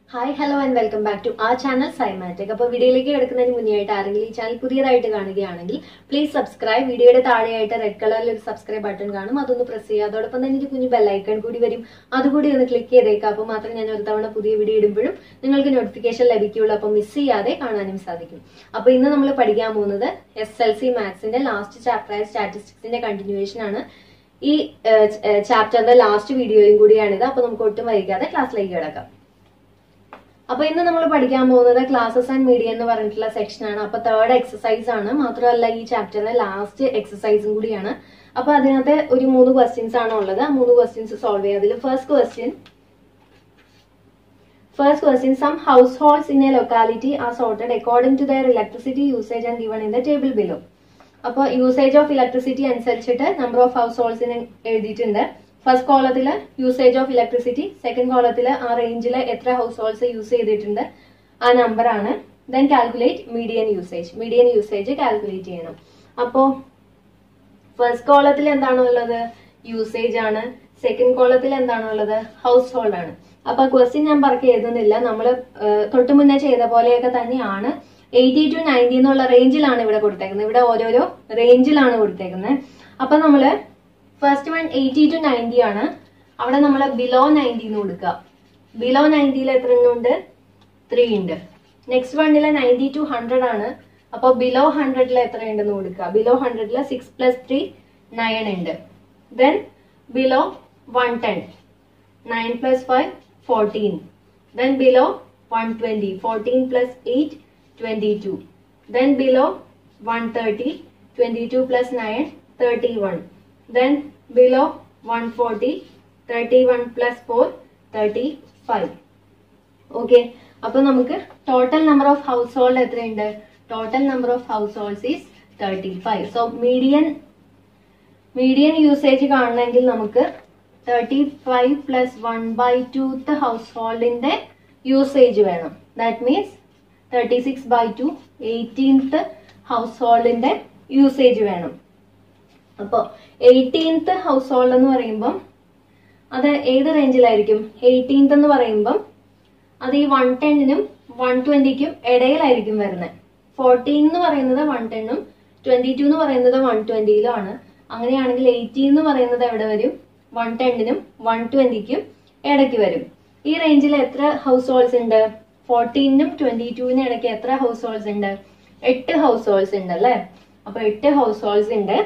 Hi hello and welcome back to ആ channel Cymatic അപ്പോൾ വീഡിയോയിലേക്ക് കിടക്കുന്നതിന് മുന്നേ ആയിട്ട് ആരെങ്കിലും ഈ ചാനൽ പുതിയതായിട്ട് കാണുകയാണെങ്കിൽ പ്ലീസ് സബ്സ്ക്രൈബ് വീഡിയോയുടെ താഴെയായിട്ട് റെഡ് കളറിൽ ഒരു സബ്സ്ക്രൈബ് ബട്ടൺ കാണും അതൊന്ന് പ്രസ് ചെയ്യുക അതോടൊപ്പം തന്നെ ഒരു കുഞ്ഞു ബെല്ലൈക്കൺ കൂടി വരും അതുകൂടി ഒന്ന് ക്ലിക്ക് ചെയ്തേക്കാം അപ്പോൾ മാത്രമേ ഞാൻ ഒരു തവണ പുതിയ വീഡിയോ ഇടുമ്പോഴും നിങ്ങൾക്ക് നോട്ടിഫിക്കേഷൻ ലഭിക്കുകയുള്ളൂ അപ്പോൾ മിസ് ചെയ്യാതെ കാണാനും സാധിക്കും അപ്പോൾ ഇന്ന് നമ്മൾ പഠിക്കാൻ പോകുന്നത് എസ് എൽ സി മാത്സിന്റെ ലാസ്റ്റ് ചാപ്റ്ററായ സ്റ്റാറ്റിസ്റ്റിക്സിന്റെ കണ്ടിന്യൂവേഷൻ ആണ് ഈ ചാപ്റ്ററിന്റെ ലാസ്റ്റ് വീഡിയോയും കൂടിയാണിത് അപ്പോൾ നമുക്ക് ഒട്ടും വൈകാതെ ക്ലാസ്സിലേക്ക് കിടക്കാം അപ്പൊ ഇന്ന് നമ്മൾ പഠിക്കാൻ പോകുന്നത് ക്ലാസ്സസ് ആൻഡ് മീഡിയ എന്ന് പറഞ്ഞിട്ടുള്ള സെക്ഷൻ ആണ് അപ്പൊ തേർഡ് എക്സസൈസ് ആണ് മാത്രമല്ല ഈ ചാപ്റ്ററിലെ ലാസ്റ്റ് എക്സസൈസും കൂടിയാണ് അപ്പൊ അതിനകത്ത് ഒരു മൂന്ന് ക്വസ്റ്റ്യൻസ് ആണ് ഉള്ളത് ആ മൂന്ന് ക്വസ്റ്റ്യൻസ് സോൾവ് ചെയ്യുക അതിൽ first question first question some households in a locality are sorted according to their electricity usage and given in the table below അപ്പോൾ യൂസേജ് ഓഫ് ഇലക്ട്രിസിറ്റി അനുസരിച്ചിട്ട് നമ്പർ ഓഫ് ഹൗസ് ഹോൾഡ്സിന് എഴുതിയിട്ടുണ്ട് ഫസ്റ്റ് കോളത്തിൽ usage of electricity second കോളത്തിൽ ആ റേഞ്ചിൽ എത്ര ഹൗസ് ഹോൾഡ്സ് യൂസ് ചെയ്തിട്ടുണ്ട് ആ നമ്പർ ആണ് then calculate median usage median usage calculate ചെയ്യണം അപ്പോൾ ഫസ്റ്റ് കോളത്തിൽ എന്താണ് ഉള്ളത് യൂസേജ് ആണ് സെക്കൻഡ് കോളത്തിൽ എന്താണ് ഉള്ളത് ഹൗസ് ഹോൾഡ് ആണ് അപ്പൊ ക്വസ്റ്റ്യൻ ഞാൻ പറക്കി എഴുതുന്നില്ല നമ്മൾ തൊട്ട് മുന്നേ ചെയ്ത പോലെയൊക്കെ തന്നെയാണ് എയ്റ്റി ടു നയൻറ്റി എന്നുള്ള റേഞ്ചിലാണ് ഇവിടെ കൊടുത്തേക്കുന്നത് ഇവിടെ ഓരോരോ റേഞ്ചിലാണ് കൊടുത്തേക്കുന്നത് അപ്പൊ നമ്മള് first one eighty to ninety ആണ് അവിടെ നമ്മൾ ബിലോ നയൻറ്റി എന്ന് കൊടുക്കുക ബിലോ നയൻറ്റിയിൽ എത്ര ഉണ്ട് ത്രീ ഉണ്ട് നെക്സ്റ്റ് വണ്ണില് നയൻറ്റി ടു ഹൺഡ്രഡ് ആണ് അപ്പോൾ ബിലോ ഹൺഡ്രഡിൽ എത്ര ഉണ്ടെന്ന് കൊടുക്കുക ബിലോ ഹൺഡ്രഡിൽ സിക്സ് പ്ലസ് ത്രീ നയൻ ഉണ്ട് then below one ten nine plus five fourteen then below one twenty fourteen plus eight twenty two then below one thirty twenty two plus nine thirty one then below 140 31 plus 4 35 okay അപ്പൊ നമുക്ക് total number of household എത്രയുണ്ട് total number of house holds is thirty five so median median usage കാണണമെങ്കിൽ നമുക്ക് thirty five plus one by twoth ഹൗസ് ഹോൾഡിന്റെ usage വേണം that means thirty six by two eighteenth ഹൗസ് ഹോൾഡിന്റെ usage വേണം അപ്പോൾ എയ്റ്റീൻത്ത് ഹൗസ് ഹോൾഡ് എന്ന് പറയുമ്പം അത് ഏത് റേഞ്ചിലായിരിക്കും എയ്റ്റീൻത്ത് എന്ന് പറയുമ്പം അത് ഈ വൺ ടെന്നിനും വൺ ട്വന്റിക്കും ഇടയിലായിരിക്കും വരുന്നത് ഫോർട്ടീൻ എന്ന് പറയുന്നത് വൺ ടെണ്ണും ട്വന്റി ടു എന്ന് പറയുന്നത് വൺ ട്വന്റിയിലും ആണ് അങ്ങനെയാണെങ്കിൽ എയ്റ്റീൻ എന്ന് പറയുന്നത് എവിടെ വരും വൺ ടെന്നിനും വൺ ട്വന്റിക്കും ഇടയ്ക്ക് വരും ഈ റേഞ്ചിൽ എത്ര ഹൗസ് ഹോൾഡ്സ് ഉണ്ട് ഫോർട്ടീനും ട്വന്റി ടുവിനും ഇടയ്ക്ക് എത്ര ഹൗസ് ഹോൾഡ്സ് ഉണ്ട് എട്ട് ഹൗസ് ഹോൾഡ്സ് ഉണ്ട് അല്ലേ അപ്പൊ എട്ട് ഹൗസ് ഹോൾഡ്സ് ഉണ്ട്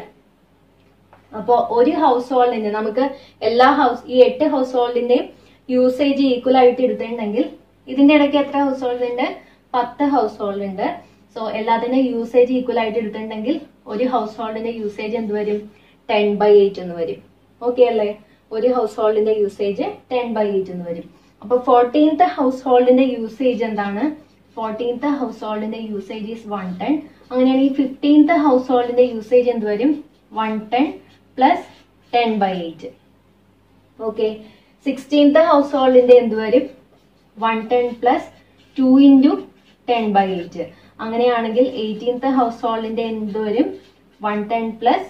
അപ്പോൾ ഒരു ഹൗസ് ഹോൾഡിന്റെ നമുക്ക് എല്ലാ ഹൗസ് ഈ എട്ട് ഹൗസ് ഹോൾഡിന്റെയും യൂസേജ് ഈക്വൽ ആയിട്ട് എടുത്തിട്ടുണ്ടെങ്കിൽ ഇതിന്റെ ഇടയ്ക്ക് എത്ര ഹൗസ് ഹോൾഡ് ഉണ്ട് പത്ത് ഹൗസ് ഹോൾഡ് ഉണ്ട് സോ എല്ലാത്തിന്റെയും യൂസേജ് ഈക്വൽ ആയിട്ട് എടുത്തിട്ടുണ്ടെങ്കിൽ ഒരു ഹൗസ് ഹോൾഡിന്റെ യൂസേജ് എന്ത് വരും ടെൻ ബൈ എയ്റ്റ് എന്ന് വരും ഓക്കെ അല്ലേ ഒരു ഹൗസ് ഹോൾഡിന്റെ യൂസേജ് ടെൻ ബൈ എയ്റ്റ് എന്ന് വരും അപ്പൊ ഫോർട്ടീൻത്ത് ഹൗസ് ഹോൾഡിന്റെ യൂസേജ് എന്താണ് ഫോർട്ടീൻത്ത് ഹൗസ് ഹോൾഡിന്റെ യൂസേജ് ഈസ് വൺ ടെൻ അങ്ങനെയാണെങ്കിൽ ഫിഫ്റ്റീൻത്ത് ഹൗസ് ഹോൾഡിന്റെ യൂസേജ് എന്ത് വരും one ten plus ten by eight okay sixteenth ഹൗസ് ഹോൾഡിന്റെ എന്ത് വരും one ten plus two into ten by eight അങ്ങനെയാണെങ്കിൽ എയ്റ്റീൻത്ത് ഹൗസ് ഹോൾഡിന്റെ എന്ത് വരും one ten plus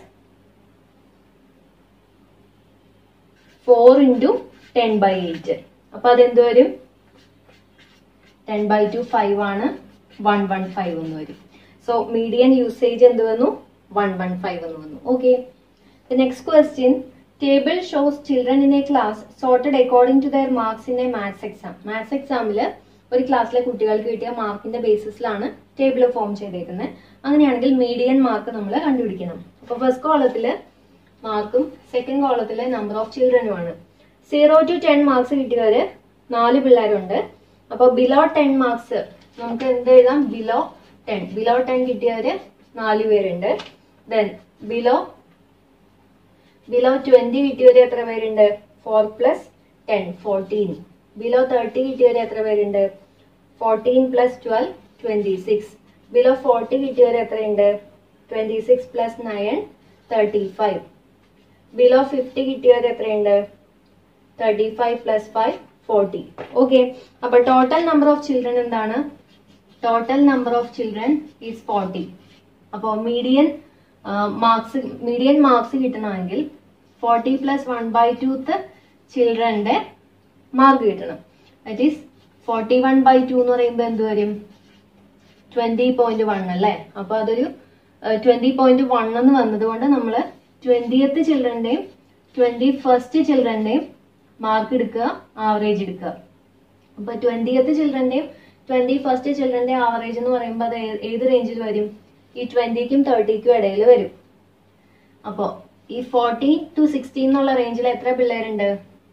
four into ten by eight അപ്പൊ അതെന്ത് വരും ടെൻ ബൈ ടു ഫൈവ് ആണ് വൺ വൺ ഫൈവ് എന്ന് വരും സോ മീഡിയൻ യൂസേജ് എന്ത് വന്നു വൺ വൺ ഫൈവ് എന്ന് വന്നു okay The next question, table shows children in a class sorted according to their marks in a maths exam. Maths എക്സാമിൽ ഒരു ക്ലാസ്സിലെ കുട്ടികൾക്ക് കിട്ടിയ മാർക്കിന്റെ ബേസിസിലാണ് ടേബിൾ ഫോം ചെയ്തേക്കുന്നത് അങ്ങനെയാണെങ്കിൽ മീഡിയൻ മാർക്ക് നമ്മൾ കണ്ടുപിടിക്കണം അപ്പോൾ ഫസ്റ്റ് കോളത്തിൽ മാർക്കും സെക്കൻഡ് കോളത്തിൽ നമ്പർ ഓഫ് ചിൽഡ്രനുമാണ് സീറോ ടു ടെൻ മാർക്സ് കിട്ടിയവര് നാല് പിള്ളേരുണ്ട് അപ്പോൾ ബിലോ ടെൻ മാർക്സ് നമുക്ക് എന്ത് എഴുതാം ബിലോ ടെൻ ബിലോ ടെൻ കിട്ടിയവര് നാല് പേരുണ്ട് ദെൻ ബിലോ ബിലോ ട്വന്റി കിട്ടിയവര് എത്ര പേരുണ്ട് four plus ten fourteen below thirty കിട്ടിയവര് എത്ര പേരുണ്ട് fourteen plus twelve twenty six below forty കിട്ടിയവര് എത്രയുണ്ട് twenty six plus nine thirty five below fifty കിട്ടിയവര് എത്രയുണ്ട് thirty five plus five forty okay അപ്പൊ ടോട്ടൽ നമ്പർ ഓഫ് ചിൽഡ്രൻ എന്താണ് total number of children is forty അപ്പോൾ median marks median marks കിട്ടണമെങ്കിൽ forty plus one by twoth ചിൽഡ്രന്റെ mark കിട്ടണം that is forty one by two എന്ന് പറയുമ്പോൾ എന്ത് വരും ട്വന്റി പോയിന്റ് വൺ അല്ലേ അപ്പൊ അതൊരു ട്വന്റി പോയിന്റ് വൺ എന്ന് വന്നതുകൊണ്ട് നമ്മൾ ട്വന്റിയത്ത് ചിൽഡ്രന്റെയും ട്വന്റി ഫസ്റ്റ് ചിൽഡ്രന്റെയും മാർക്ക് എടുക്കുക ആവറേജ് എടുക്കുക അപ്പൊ ട്വന്റിയത്ത് ചിൽഡ്രന്റെയും ട്വന്റി ഫസ്റ്റ് ചിൽഡ്രന്റെ ആവറേജ് എന്ന് പറയുമ്പോൾ അത് ഏ- ഏത് റേഞ്ചിൽ വരും ഈ ട്വന്റിക്കും തേർട്ടിക്കും ഇടയിൽ വരും അപ്പോ ഈ ഫോർട്ടീൻ ടു സിക്സ്റ്റീൻ എന്നുള്ള റേഞ്ചിൽ എത്ര പിള്ളേരുണ്ട്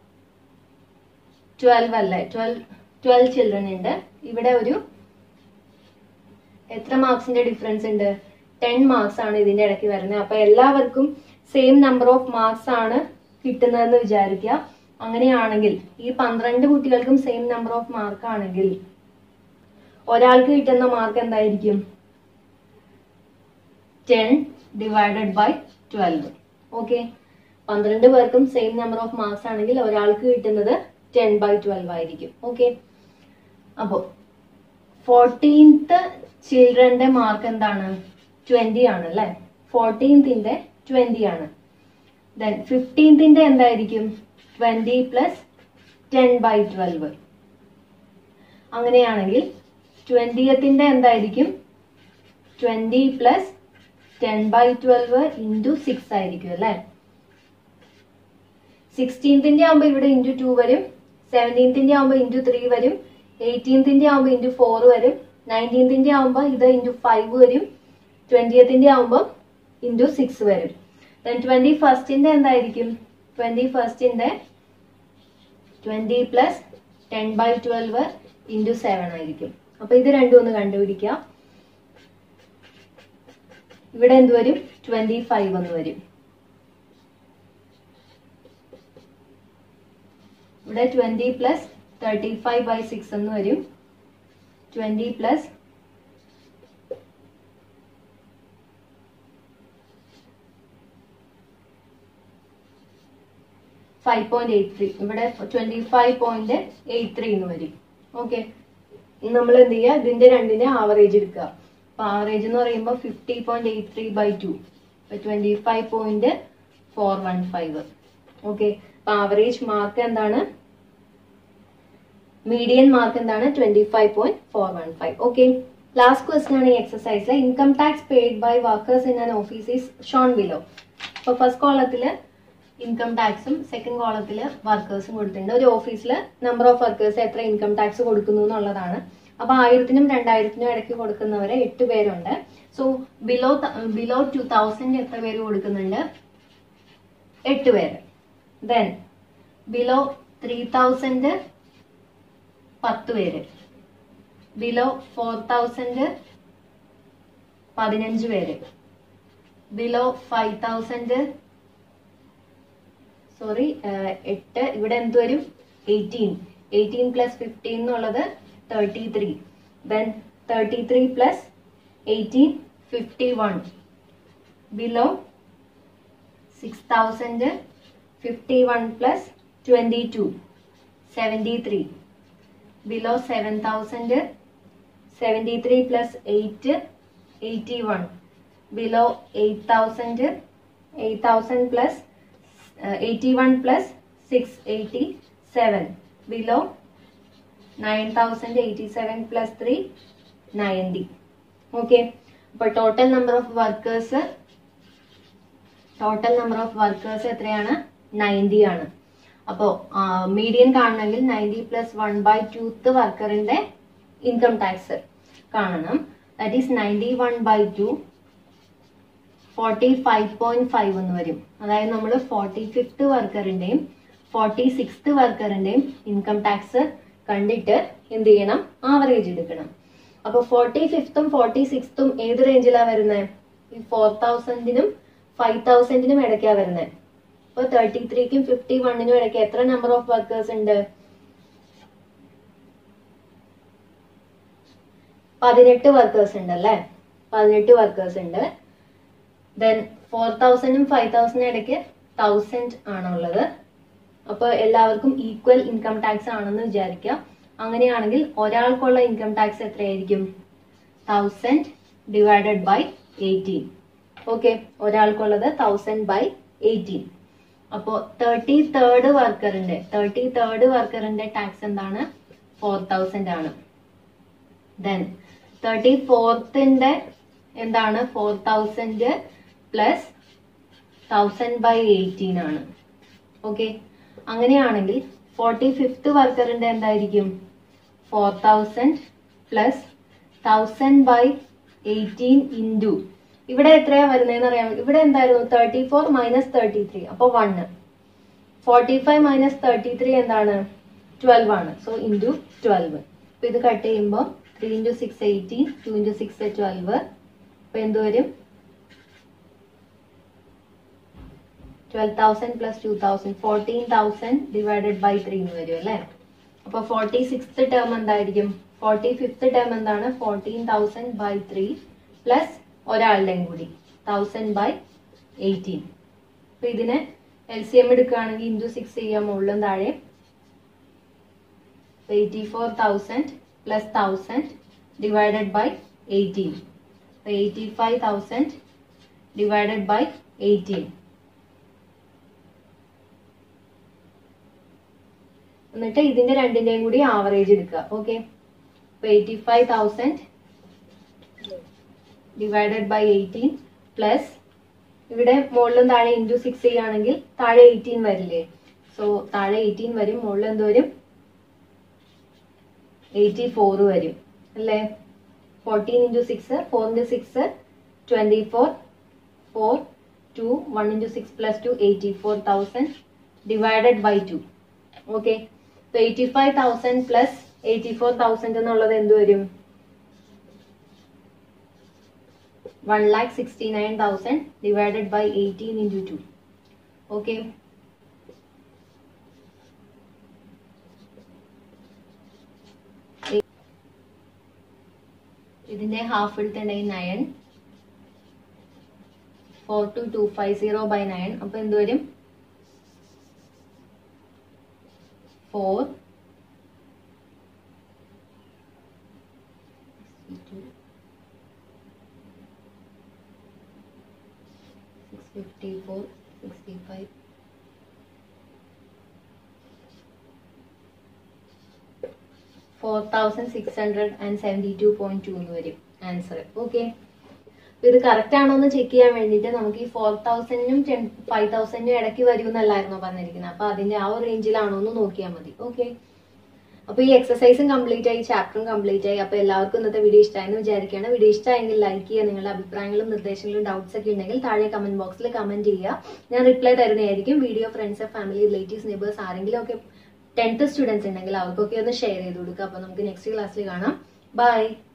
ട്വൽവ് അല്ലേ ട്വൽവ് ട്വൽവ് ചിൽഡ്രൻ ഉണ്ട് ഇവിടെ ഒരു എത്ര മാർക്സിന്റെ ഡിഫറൻസ് ഉണ്ട് ടെൻ മാർക്സ് ആണ് ഇതിന്റെ ഇടയ്ക്ക് വരുന്നത് അപ്പൊ എല്ലാവർക്കും സെയിം നമ്പർ ഓഫ് മാർക്സ് ആണ് കിട്ടുന്നതെന്ന് വിചാരിക്കുക അങ്ങനെയാണെങ്കിൽ ഈ പന്ത്രണ്ട് കുട്ടികൾക്കും സെയിം നമ്പർ ഓഫ് മാർക്ക് ആണെങ്കിൽ ഒരാൾക്ക് കിട്ടുന്ന മാർക്ക് എന്തായിരിക്കും ten divided by twelve okay പന്ത്രണ്ട് പേർക്കും സെയിം നമ്പർ ഓഫ് മാർക്സ് ആണെങ്കിൽ ഒരാൾക്ക് കിട്ടുന്നത് ടെൻ ബൈ ട്വൽവ് ആയിരിക്കും ഓക്കെ അപ്പോ ഫോർട്ടീൻത്ത് ചിൽഡ്രന്റെ മാർക്ക് എന്താണ് ട്വന്റി ആണ് അല്ലെ ഫോർട്ടീൻത്തിന്റെ ട്വന്റി ആണ് ദെൻ ഫിഫ്റ്റീൻത്തിന്റെ എന്തായിരിക്കും twenty plus ten by twelve അങ്ങനെയാണെങ്കിൽ ട്വന്റിയത്തിന്റെ എന്തായിരിക്കും twenty plus ten by twelve into six ആയിരിക്കും അല്ലെ സിക്സ്റ്റീൻത്തിന്റെ ആകുമ്പോൾ ഇവിടെ ഇൻറ്റു ടു വരും സെവൻറ്റീൻത്തിന്റെ ആകുമ്പോൾ ഇൻറ്റു ത്രീ വരും എയ്റ്റീൻത്തിന്റെ ആകുമ്പോൾ ഇൻറ്റു ഫോർ വരും നയൻറ്റീൻത്തിന്റെ ആകുമ്പോൾ ഇത് ഇൻറ്റു ഫൈവ് വരും ട്വന്റിയത്തിന്റെ ആകുമ്പോൾ ഇൻറ്റു സിക്സ് വരും ദെൻ ട്വന്റി ഫസ്റ്റിന്റെ എന്തായിരിക്കും ട്വന്റി ഫസ്റ്റിന്റെ twenty plus ten by twelve into seven ആയിരിക്കും അപ്പൊ ഇത് രണ്ടും ഒന്ന് കണ്ടുപിടിക്കാം ഇവിടെ എന്ത് വരും ട്വന്റി ഫൈവ് എന്ന് വരും ഇവിടെ twenty plus thirty five by six എന്ന് വരും twenty plus five point eight three ഇവിടെ twenty five point eight three എന്ന് വരും ഓക്കെ നമ്മൾ എന്ത് ചെയ്യുക ഇതിന്റെ രണ്ടിന്റെ ആവറേജ് എടുക്കുക അപ്പൊ ആവറേജ് എന്ന് പറയുമ്പോൾ fifty point eight three by two twenty five point four one five okay അപ്പൊ ആവറേജ് മാർക്ക് എന്താണ് മീഡിയൻ മാർക്ക് എന്താണ് twenty five point four one five okay last question ആണ് ഈ എക്സസൈസിലെ income tax paid by workers in an office is shown below അപ്പൊ first കോളത്തില് income ടാക്സും second കോളത്തിൽ വർക്കേഴ്സും കൊടുത്തിട്ടുണ്ട് ഒരു ഓഫീസിൽ നമ്പർ ഓഫ് വർക്കേഴ്സ് എത്ര ഇൻകം ടാക്സ് കൊടുക്കുന്നു എന്നുള്ളതാണ് അപ്പൊ ആയിരത്തിനും രണ്ടായിരത്തിനും ഇടയ്ക്ക് കൊടുക്കുന്നവരെ എട്ട് പേരുണ്ട് so below below two thousand എത്ര പേര് കൊടുക്കുന്നുണ്ട് എട്ട് പേര് ദെൻ ബിലോ ത്രീ തൗസൻഡ് പത്ത് പേര് ബിലോ ഫോർ തൗസൻഡ് പതിനഞ്ച് പേര് ബിലോ ഫൈവ് തൗസൻഡ് സോറി എട്ട് ഇവിടെ എന്ത് വരും എയ്റ്റീൻ എയ്റ്റീൻ പ്ലസ് ഫിഫ്റ്റീൻ എന്നുള്ളത് thirty three then thirty three plus eighteen fifty one below six thousand fifty one plus twenty two seventy three below seven thousand seventy three plus eight eighty one below eight thousand eight thousand plus eighty one plus six eighty seven below nine thousand eighty seven plus three ninety okay അപ്പൊ total number of workers total number of workers എത്രയാണ് ninety ആണ് അപ്പോ median കാണണമെങ്കിൽ ninety plus one by ടൂത്ത് വർക്കറിന്റെ income tax കാണണം that is ninety one by two forty five point five എന്ന് വരും അതായത് നമ്മൾ ഫോർട്ടി ഫിഫ്ത്ത് വർക്കറിന്റെയും ഫോർട്ടി സിക്സ്ത് വർക്കറിന്റെയും ഇൻകം ടാക്സ് കണ്ടിട്ട് എന്ത് ചെയ്യണം ആവറേജ് എടുക്കണം അപ്പൊ ഫോർട്ടി ഫിഫ്ത്തും ഫോർട്ടി സിക്സ്തും ഏത് റേഞ്ചിലാ വരുന്നത് ഈ ഫോർ തൗസൻഡിനും ഫൈവ് തൗസൻഡിനും ഇടയ്ക്കാ വരുന്നത് അപ്പൊ തേർട്ടി ത്രീക്കും ഫിഫ്റ്റി വണ്ണിനും ഇടയ്ക്ക് എത്ര നമ്പർ ഓഫ് വർക്കേഴ്സ് ഉണ്ട് പതിനെട്ട് വർക്കേഴ്സ് ഉണ്ട് അല്ലേ പതിനെട്ട് വർക്കേഴ്സ് ഉണ്ട് ദെൻ ഫോർ തൗസൻഡും ഫൈവ് തൗസൻഡും ഇടയ്ക്ക് തൗസൻഡ് ആണുള്ളത് അപ്പൊ എല്ലാവർക്കും ഈക്വൽ ഇൻകം ടാക്സ് ആണെന്ന് വിചാരിക്കാം അങ്ങനെയാണെങ്കിൽ ഒരാൾക്കുള്ള ഇൻകം ടാക്സ് എത്രയായിരിക്കും thousand divided by eighteen okay ഒരാൾക്കുള്ളത് തൗസൻഡ് ബൈ എയ്റ്റീൻ അപ്പോ തേർട്ടി തേർഡ് വർക്കറിന്റെ തേർട്ടി തേർഡ് വർക്കറിന്റെ ടാക്സ് എന്താണ് ഫോർ തൗസൻഡ് ആണ് ദെൻ തേർട്ടി ഫോർത്തിന്റെ എന്താണ് four thousand plus thousand by eighteen ആണ് ഓക്കെ അങ്ങനെയാണെങ്കിൽ ഫോർട്ടി ഫിഫ്ത്ത് വർക്കറിന്റെ എന്തായിരിക്കും four thousand plus thousand by eighteen into ഇവിടെ എത്രയാ വരുന്നതെന്ന് അറിയാം ഇവിടെ എന്തായിരുന്നു thirty four minus thirty three അപ്പൊ one forty five minus thirty three എന്താണ് ട്വൽവ് ആണ് സോ ഇൻറ്റു ട്വൽവ് അപ്പൊ ഇത് കട്ട് ചെയ്യുമ്പോൾ three into six eighteen two into six twelve അപ്പൊ എന്ത് വരും twelve thousand plus two thousand fourteen thousand divided by three എന്ന് വരും അല്ലേ അപ്പൊ ഫോർട്ടി സിക്സ്ത് ടേം എന്തായിരിക്കും ഫോർട്ടി ഫിഫ്ത്ത് ടേം എന്താണ് fourteen thousand by three plus ഒരാളുടെയും കൂടി തൗസൻഡ് ബൈ എയ്റ്റീൻ അപ്പൊ ഇതിന് എൽ സി എം എടുക്കുകയാണെങ്കിൽ ഇൻറ്റു സിക്സ് ചെയ്യാം മുകളിലും താഴെ eighty four thousand plus thousand divided by eighteen eighty five thousand divided by eighteen എന്നിട്ട് ഇതിന്റെ രണ്ടിന്റെയും കൂടി ആവറേജ് എടുക്കുക okay eighty five thousand divided by eighteen plus ഇവിടെ മുകളിലും താഴെ ഇൻറ്റു സിക്സ് ചെയ്യുകയാണെങ്കിൽ താഴെ എയ്റ്റീൻ വരില്ലേ സോ താഴെ എയ്റ്റീൻ വരും മുകളിൽ എന്ത് വരും എയ്റ്റി ഫോർ വരും അല്ലേ fourteen into six four into six twenty four four two one into six plus two eighty four thousand divided by two okay eighty five thousand plus eighty four thousand എന്നുള്ളത് എന്ത് വരും one lakh sixty nine thousand divided by eighteen into two okay ഇതിന്റെ half എടുത്തിട്ടുണ്ടെങ്കിൽ nine four two two five zero by nine അപ്പൊ എന്ത് വരും four six fifty four sixty five four thousand six hundred and seventy two point two എന്ന് വരും answer okay ഇത് correct ആണോ എന്ന് ചെക്ക് ചെയ്യാൻ വേണ്ടിയിട്ട് നമുക്ക് ഈ ഫോർ തൗസൻഡിനും ടെൻ ഫൈവ് തൗസൻഡിനും ഇടയ്ക്ക് വരുമെന്നല്ലായിരുന്നോ പറഞ്ഞിരിക്കുന്നത് അപ്പൊ അതിന്റെ ആ ഒരു റേഞ്ചിലാണോ എന്ന് നോക്കിയാൽ മതി ഓക്കെ അപ്പൊ ഈ എക്സസൈസും കംപ്ലീറ്റ് ആയി ചാപ്റ്ററും കംപ്ലീറ്റ് ആയി അപ്പൊ എല്ലാവർക്കും ഇന്നത്തെ വീഡിയോ ഇഷ്ടമായെന്ന് വിചാരിക്കുകയാണ് വീഡിയോ ഇഷ്ടമായെങ്കിൽ ലൈക്ക് ചെയ്യുക നിങ്ങളുടെ അഭിപ്രായങ്ങളും നിർദ്ദേശങ്ങളും ഡൗട്ട്സ് ഒക്കെ ഉണ്ടെങ്കിൽ താഴെ കമന്റ് ബോക്സിൽ കമന്റ് ചെയ്യുക ഞാൻ റിപ്ലൈ തരുന്നതായിരിക്കും video friends family relatives neighbours ആരെങ്കിലും ഒക്കെ ടെൻത്ത് സ്റ്റുഡൻസ് ഉണ്ടെങ്കിൽ അവർക്കൊക്കെ ഒന്ന് ഷെയർ ചെയ്ത് കൊടുക്കുക അപ്പൊ നമുക്ക് നെക്സ്റ്റ് ക്ലാസ്സിൽ കാണാം ബൈ